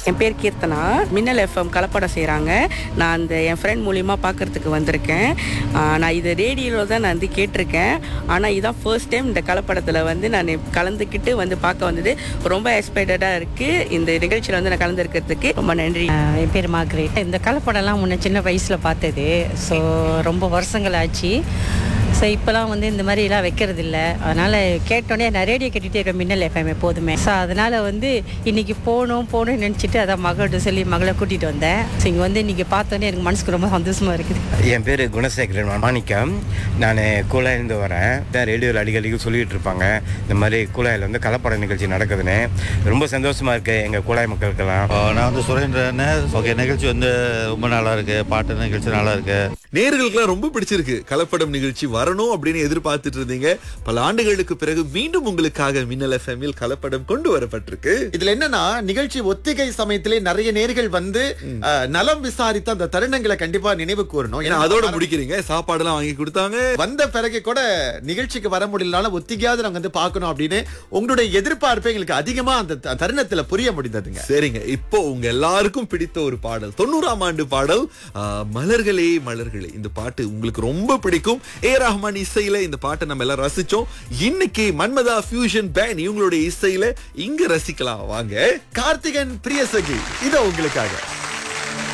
என் பேர் கீர்த்தனா மின்னல் எஃப்எம் கலப்படம் செய்கிறாங்க நான் அந்த என் ஃப்ரெண்ட் மூலிமா பார்க்கறதுக்கு வந்திருக்கேன் ஆஹ் நான் இது ரேடியோவில் தான் நான் வந்து கேட்டிருக்கேன் ஆனால் இதான் ஃபர்ஸ்ட் டைம் இந்த கலப்படத்தில் வந்து நான் கலந்துக்கிட்டு வந்து பார்க்க வந்தது ரொம்ப எக்ஸ்பெக்டடாக இருக்குது இந்த நிகழ்ச்சியில் வந்து நான் கலந்துருக்கிறதுக்கு ரொம்ப நன்றி ஆஹ் என் பேர் மார்க்ரேட் இந்த கலப்படம்லாம் முன்ன சின்ன வயசில் பார்த்தது ஸோ ரொம்ப வருஷங்கள் ஆச்சு ஸோ இப்போலாம் வந்து இந்த மாதிரிலாம் வைக்கிறது இல்லை அதனால் கேட்டோன்னே நான் ரேடியோ கேட்டுகிட்டே இருக்கேன் மின்னல் எஃப்எம் எப்போதுமே ஸோ அதனால் வந்து இன்றைக்கி போகணும் போகணும்னு நினச்சிட்டு அதான் மகள்கிட்ட சொல்லி மகளை கூட்டிகிட்டு வந்தேன் ஸோ இங்கே வந்து இன்றைக்கி பார்த்தோன்னே எனக்கு மனசுக்கு ரொம்ப சந்தோஷமாக இருக்குது என் பேர் குணசேகரன் மாணிக்கம் நான் கூலாயிருந்து வரேன் தான் ரேடியோவில் அடிக்கடிக்கு சொல்லிகிட்டு இருப்பாங்க இந்த மாதிரி கூலாயில் வந்து கலப்பட நிகழ்ச்சி நடக்குதுன்னு ரொம்ப சந்தோஷமாக இருக்குது எங்கள் கூலாய் மக்களுக்கெல்லாம் ஆ, நான் வந்து சுரேந்திரன் ஓகே நிகழ்ச்சி வந்து ரொம்ப நல்லா இருக்கு பாட்டு நிகழ்ச்சி நல்லா இருக்கு நேர்களுக்கெல்லாம் ரொம்ப பிடிச்சிருக்கு கலப்படம் நிகழ்ச்சி வரணும் அப்படின்னு எதிர்பார்த்துட்டு இருந்தீங்க பல ஆண்டுகளுக்கு பிறகு மீண்டும் உங்களுக்காக மின்னல் எஃப்எம்மில் கலப்படம் கொண்டு வரப்பட்டிருக்கு இதுல என்னன்னா நிகழ்ச்சி ஒத்திகை சமயத்திலே நிறைய நேர்கள் வந்து அஹ், நலம் விசாரித்த அந்த தருணங்களை கண்டிப்பா நினைவு கூறணும் ஏன்னா அதோட முடிக்கிறீங்க சாப்பாடுலாம் வாங்கி கொடுத்தாங்க வந்த பிறகு கூட நிகழ்ச்சிக்கு வர முடியலனாலும் ஒத்திகையாவது நாங்க வந்து பார்க்கணும் அப்படின்னு உங்களுடைய எதிர்பார்ப்பு எங்களுக்கு அதிகமா அந்த த- தருணத்துல புரிய முடிந்ததுங்க சரிங்க இப்போ உங்க எல்லாருக்கும் பிடித்த ஒரு பாடல் தொண்ணூறாம் ஆண்டு பாடல் ஆ, மலர்களே மலர்களே இந்த பாட்டு உங்களுக்கு ரொம்ப பிடிக்கும் ஏ ரஹ்மான் இசையில இந்த பாட்டை நம்ம எல்லாம் ரசிச்சோம் இன்னைக்கு மன்மதா ஃபியூஷன் பேண்ட் இவங்களுடைய இசையில இங்க ரசிக்கலாம் வாங்க கார்த்திகன் பிரியசகி இதோ உங்களுக்காக